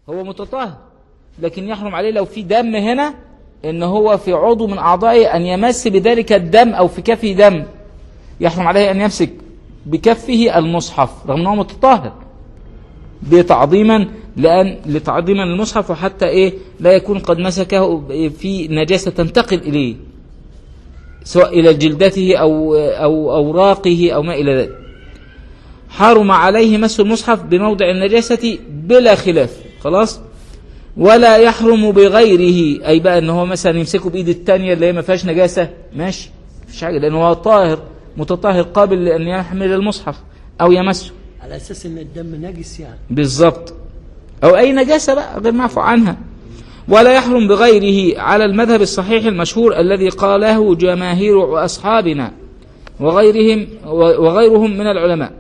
هو متطهر لكن يحرم عليه لو في دم هنا ان هو في عضو من اعضائه ان يمس بذلك الدم او في كفه دم يحرم عليه ان يمسك بكفه المصحف رغم انه متطهر بتعظيما لان لتعظيما للمصحف وحتى ايه لا يكون قد مسكه في نجاسه تنتقل اليه سواء الى جلدته او او اوراقه او ما الى ذلك حرم عليه مس المصحف بموضع النجاسه بلا خلاف خلاص ولا يحرم بغيره اي بقى ان هو مثلا يمسكه بايد التانية اللي هي ما فيهاش نجاسه ماشي مفيش حاجه لانه هو طاهر متطهر قابل لان يحمل المصحف او يمسه على اساس ان الدم نجس يعني بالظبط او اي نجاسه بقى غير معفو عنها ولا يحرم بغيره على المذهب الصحيح المشهور الذي قاله جماهير اصحابنا وغيرهم وغيرهم من العلماء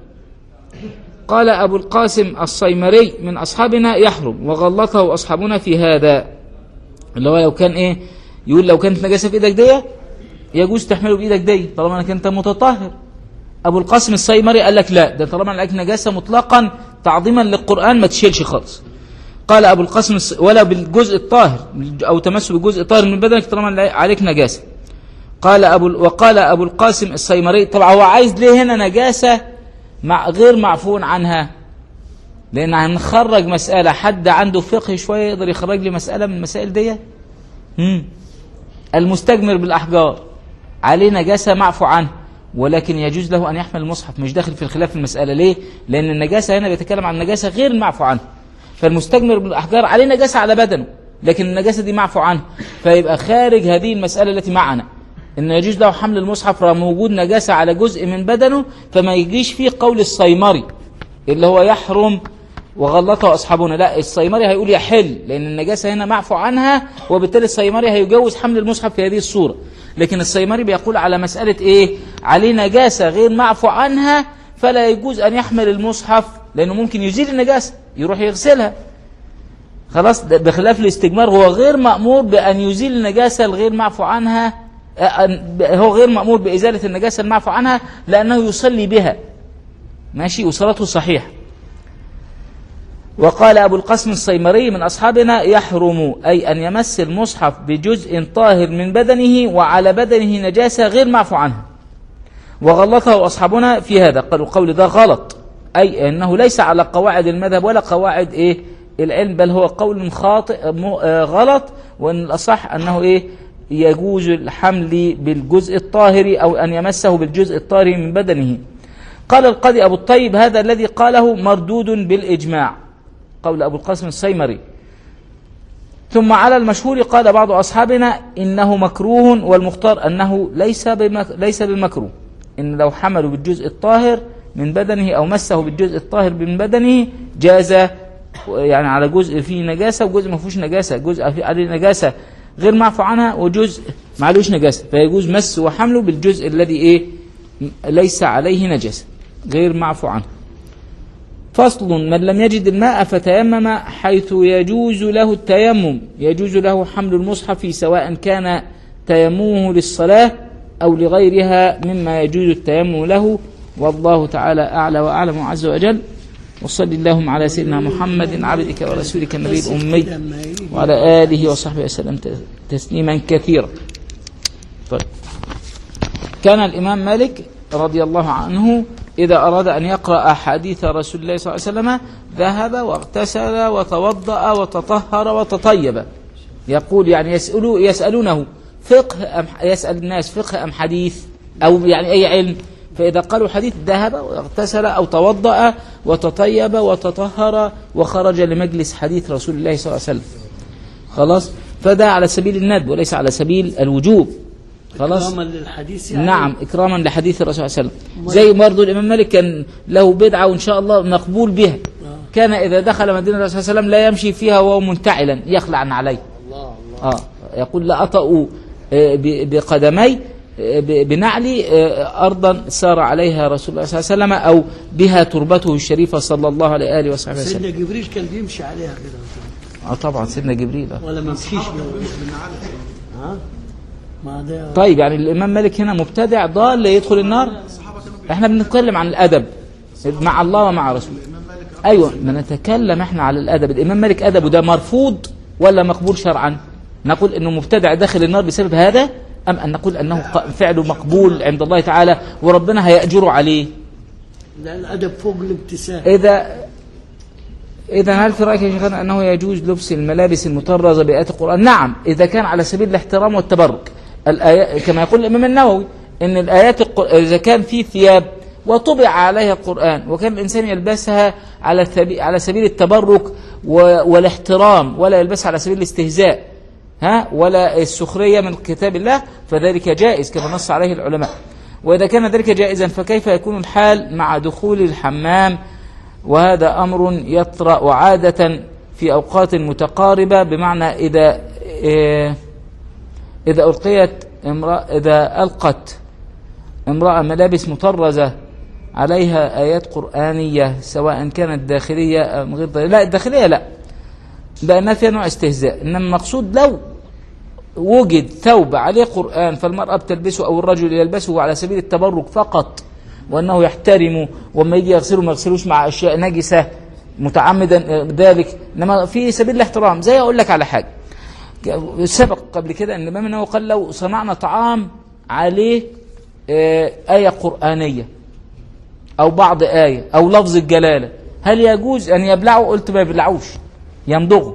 قال أبو القاسم الصيمري من أصحابنا يحرم وغلطه أصحابنا في هذا اللي هو لو كان إيه يقول لو كانت نجاسة في إيدك دي يجوز تحمله بإيدك دي طالما أنك أنت متطهر أبو القاسم الصيمري قال لك لا ده طالما عليك نجاسة مطلقا تعظيما للقرآن ما تشيلش خالص قال أبو القاسم الص... ولا بالجزء الطاهر أو تمس بالجزء الطاهر من بدنك طالما عليك نجاسة قال أبو وقال أبو القاسم الصيمري طبعا هو عايز ليه هنا نجاسة مع غير معفو عنها لان هنخرج مسألة حد عنده فقه شوية يقدر يخرج لي مسألة من المسائل دي مم. المستجمر بالأحجار عليه نجاسة معفو عنه ولكن يجوز له أن يحمل المصحف مش داخل في الخلاف في المسألة ليه لأن النجاسة هنا بيتكلم عن النجاسة غير المعفو عنها فالمستجمر بالأحجار عليه نجاسة على بدنه لكن النجاسة دي معفو عنها فيبقى خارج هذه المسألة التي معنا ان يجوز له حمل المصحف رغم وجود نجاسة على جزء من بدنه فما يجيش فيه قول الصيمري اللي هو يحرم وغلطه اصحابنا لا الصيمري هيقول يحل لان النجاسة هنا معفو عنها وبالتالي الصيمري هيجوز حمل المصحف في هذه الصورة لكن الصيمري بيقول على مسألة ايه عليه نجاسة غير معفو عنها فلا يجوز ان يحمل المصحف لانه ممكن يزيل النجاسة يروح يغسلها خلاص بخلاف الاستجمار هو غير مأمور بأن يزيل النجاسة الغير معفو عنها هو غير مأمور بإزالة النجاسة المعفو عنها لأنه يصلي بها ماشي وصلاته صحيحة وقال أبو القاسم الصيمري من أصحابنا يحرم أي أن يمس المصحف بجزء طاهر من بدنه وعلى بدنه نجاسة غير معفو عنها وغلطه أصحابنا في هذا قالوا قول ده غلط أي أنه ليس على قواعد المذهب ولا قواعد إيه العلم بل هو قول خاطئ غلط وأن الأصح أنه إيه يجوز الحمل بالجزء الطاهر أو أن يمسه بالجزء الطاهر من بدنه قال القاضي أبو الطيب هذا الذي قاله مردود بالإجماع قول أبو القاسم السيمري ثم على المشهور قال بعض أصحابنا إنه مكروه والمختار أنه ليس بمك ليس بمكروه إن لو حملوا بالجزء الطاهر من بدنه أو مسه بالجزء الطاهر من بدنه جاز يعني على جزء فيه نجاسة وجزء ما فيهوش نجاسة جزء فيه عليه نجاسة غير معفو عنها وجزء معلوش نجاسة فيجوز مس وحمله بالجزء الذي ايه ليس عليه نجاسة غير معفو عنه فصل من لم يجد الماء فتيمم حيث يجوز له التيمم يجوز له حمل المصحف سواء كان تيممه للصلاة أو لغيرها مما يجوز التيمم له والله تعالى أعلى وأعلم عز وجل وصل اللهم على سيدنا محمد عبدك ورسولك النبي الأمي وعلى آله وصحبه وسلم تسليما كثيرا طيب كان الإمام مالك رضي الله عنه إذا أراد أن يقرأ حديث رسول الله صلى الله عليه وسلم ذهب واغتسل وتوضأ وتطهر وتطيب يقول يعني يسألوا يسألونه فقه أم يسأل الناس فقه أم حديث أو يعني أي علم فإذا قالوا حديث ذهب واغتسل أو توضأ وتطيب وتطهر وخرج لمجلس حديث رسول الله صلى الله عليه وسلم خلاص فده على سبيل الندب وليس على سبيل الوجوب خلاص إكراما للحديث يعني نعم إكراما لحديث الرسول صلى الله عليه وسلم زي برضه الإمام مالك كان له بدعة وإن شاء الله مقبول بها كان إذا دخل مدينة الرسول صلى الله عليه وسلم لا يمشي فيها وهو منتعلا يخلع عليه الله الله آه يقول لا أطأ آه، ب- بقدمي آه، ب- بنعلي آه، أرضا سار عليها رسول الله صلى الله عليه وسلم أو بها تربته الشريفة صلى الله عليه وآله وصحبه وسلم سيدنا جبريل كان بيمشي عليها كده آه طبعا سيدنا جبريل آه. ولا ما مشيش ها ما ده طيب يعني الإمام مالك هنا مبتدع ضال يدخل النار احنا بنتكلم عن الأدب مع الله ومع رسوله الامام مالك ايوه ما نتكلم احنا على الادب الامام مالك ادبه ده مرفوض ولا مقبول شرعا نقول انه مبتدع داخل النار بسبب هذا ام ان نقول انه ق- فعله مقبول عند الله تعالى وربنا هيأجره عليه لا الادب فوق الامتثال إذا إذا هل في رأيك يا شيخنا أنه يجوز لبس الملابس المطرزة بآيات القرآن؟ نعم إذا كان على سبيل الاحترام والتبرك الآيات كما يقول الإمام النووي إن الآيات القر... إذا كان في ثياب وطبع عليها القرآن وكان الإنسان يلبسها على الثبي... على سبيل التبرك و... والاحترام ولا يلبسها على سبيل الاستهزاء ها ولا السخرية من كتاب الله فذلك جائز كما نص عليه العلماء وإذا كان ذلك جائزا فكيف يكون الحال مع دخول الحمام وهذا أمر يطرأ عادة في أوقات متقاربة بمعنى إذا إيه، إذا ألقيت امرأة إذا ألقت امرأة ملابس مطرزة عليها آيات قرآنية سواء كانت داخلية أم غير داخلية لا الداخلية لا بأنها فيها نوع استهزاء إنما المقصود لو وجد ثوب عليه قرآن فالمرأة بتلبسه أو الرجل يلبسه على سبيل التبرك فقط وأنه يحترمه وما يجي يغسله ما يغسلوش مع أشياء نجسة متعمدا ذلك إنما في سبيل الاحترام زي أقول لك على حاجة سبق قبل كده أن الإمام النووي قال لو صنعنا طعام عليه آه، آية قرآنية أو بعض آية أو لفظ الجلالة هل يجوز أن يبلعه قلت ما يبلعوش يمضغه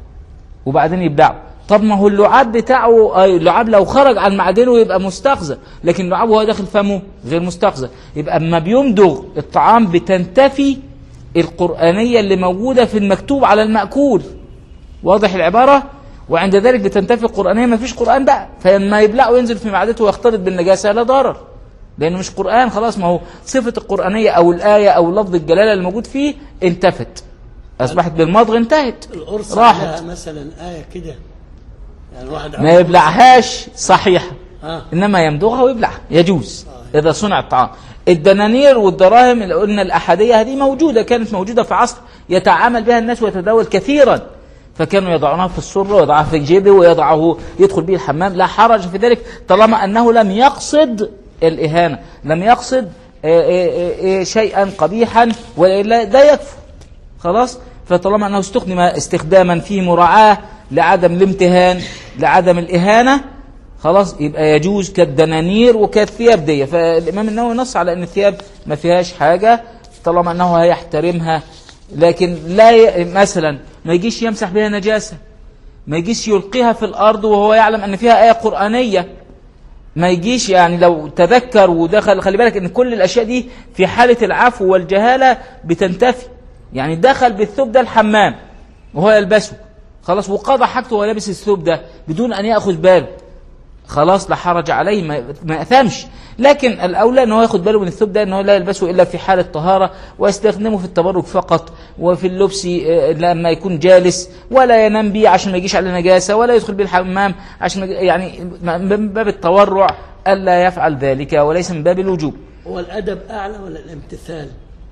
وبعدين يبلعه طب ما هو اللعاب بتاعه أي اللعاب لو خرج عن معدنه يبقى مستقذر لكن اللعاب وهو داخل فمه غير مستقذر يبقى اما بيمضغ الطعام بتنتفي القرآنية اللي موجودة في المكتوب على المأكول واضح العبارة وعند ذلك بتنتفي القرآنية ما فيش قرآن بقى فلما يبلعه وينزل في معدته ويختلط بالنجاسة لا ضرر لأنه مش قرآن خلاص ما هو صفة القرآنية أو الآية أو لفظ الجلالة اللي موجود فيه انتفت أصبحت بالمضغ انتهت القرص راحت عليها مثلا آية كده يعني واحد ما يبلعهاش صحيحة آه. إنما يمضغها ويبلعها يجوز إذا صنع الطعام الدنانير والدراهم اللي قلنا الأحادية هذه موجودة كانت موجودة في عصر يتعامل بها الناس ويتداول كثيرا فكانوا يضعونها في السرة ويضعها في جيبه ويضعه يدخل به الحمام لا حرج في ذلك طالما أنه لم يقصد الإهانة لم يقصد آه، آه، آه، شيئا قبيحا وإلا ده يكفر خلاص فطالما انه استخدم استخداما فيه مراعاه لعدم الامتهان لعدم الاهانه خلاص يبقى يجوز كالدنانير وكالثياب دي فالامام النووي نص على ان الثياب ما فيهاش حاجه طالما انه هيحترمها لكن لا ي... مثلا ما يجيش يمسح بها نجاسه ما يجيش يلقيها في الارض وهو يعلم ان فيها ايه قرانيه ما يجيش يعني لو تذكر ودخل خلي بالك ان كل الاشياء دي في حاله العفو والجهاله بتنتفي يعني دخل بالثوب ده الحمام وهو يلبسه خلاص وقضى حاجته وهو لابس الثوب ده بدون ان ياخذ باله خلاص لا حرج عليه ما, ما اثمش لكن الاولى ان هو ياخد باله من الثوب ده ان هو لا يلبسه الا في حاله طهاره ويستخدمه في التبرك فقط وفي اللبس آه، لما يكون جالس ولا ينام بيه عشان ما يجيش عليه نجاسه ولا يدخل بيه الحمام عشان ما يجي- يعني من باب التورع الا يفعل ذلك وليس من باب الوجوب هو الأدب أعلى ولا الامتثال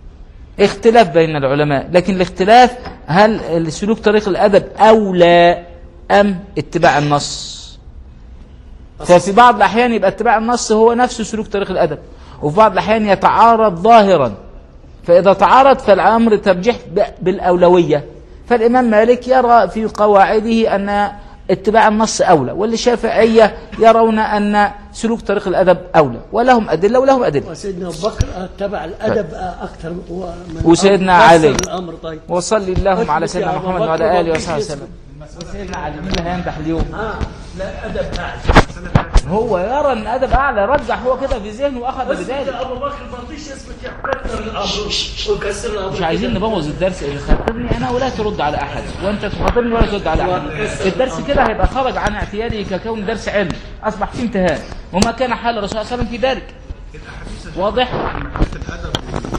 اختلاف بين العلماء لكن الاختلاف هل سلوك طريق الأدب أولى أم اتباع النص ففي بعض الأحيان يبقى اتباع النص هو نفسه سلوك طريق الأدب وفي بعض الأحيان يتعارض ظاهرا فإذا تعارض فالأمر ترجيح ب- بالأولوية فالإمام مالك يرى في قواعده أن اتباع النص أولى والشافعية يرون أن سلوك طريق الأدب أولى ولهم أدلة ولهم أدلة وسيدنا أبو بكر اتبع الأدب أكثر من وسيدنا فسر علي. الأمر طيب وصلي اللهم على أثبت سيدنا يا أبو محمد بكر وعلى آله وفيش وصحبه اسمه. وسلم وسيدنا علي مين اللي هيمدح اليوم آه لا أدب أعلى هو يرى ان ادب اعلى رجح هو كده في ذهنه واخذ بس بذلك أبو بكر ما رضيش يثبت يكثر الأمر ويكسر الأمر مش عايزين نبوظ الدرس اللي خاطبني انا ولا ترد على احد وانت تخاطبني ولا ترد على احد الدرس كده هيبقى خرج عن اعتياده ككون درس علم اصبح فيه امتهان وما كان حال الرسول صلى الله عليه وسلم في ذلك واضح في الادب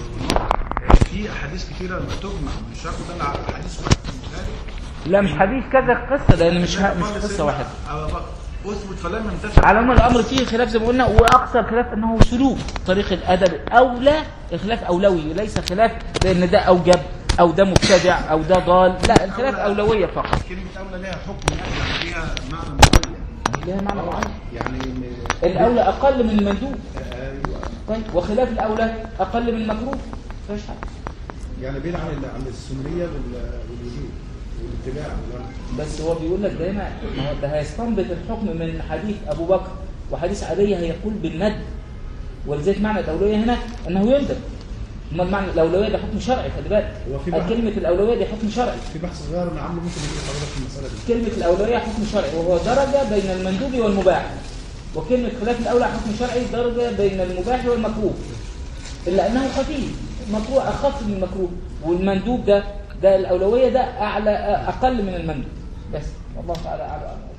في احاديث كثيره لما تجمع مش هاخد انا على حديث واحد في البخاري لا مش حديث كذا قصه لان مش مش قصه واحده ابو بكر اثبت فلم ينتفع على العموم الامر فيه خلاف زي ما قلنا واقصى الخلاف انه سلوك طريق الادب اولى خلاف اولوي ليس خلاف بان ده اوجب او ده مبتدع او ده ضال لا الخلاف اولويه فقط كلمه اولى لها حكم يعني ليها معنى معين لها معنى معين يعني الاولى اقل من المندوب طيب وخلاف الاولى اقل من المكروه مفيش حاجه يعني بعيد عن ال- عن السنيه وال- والوجود والاتباع والأمر. بس هو بيقول لك ده هنا ما هو ده هيستنبط الحكم من حديث ابو بكر وحديث علي هيقول بالند ولذلك معنى الاولويه هنا انه يندب امال معنى الاولويه ده حكم شرعي خلي بالك هو في بحث- كلمه الاولويه دي حكم شرعي في بحث صغير انا عامله ممكن يجي حضرتك في المساله دي كلمه الاولويه حكم شرعي وهو درجه بين المندوب والمباح وكلمه خلاف الاولى حكم شرعي درجه بين المباح والمكروه الا انه خفيف مكروه اخف من المكروه والمندوب ده ده الاولويه ده اعلى اقل من المندوب بس والله تعالى اعلم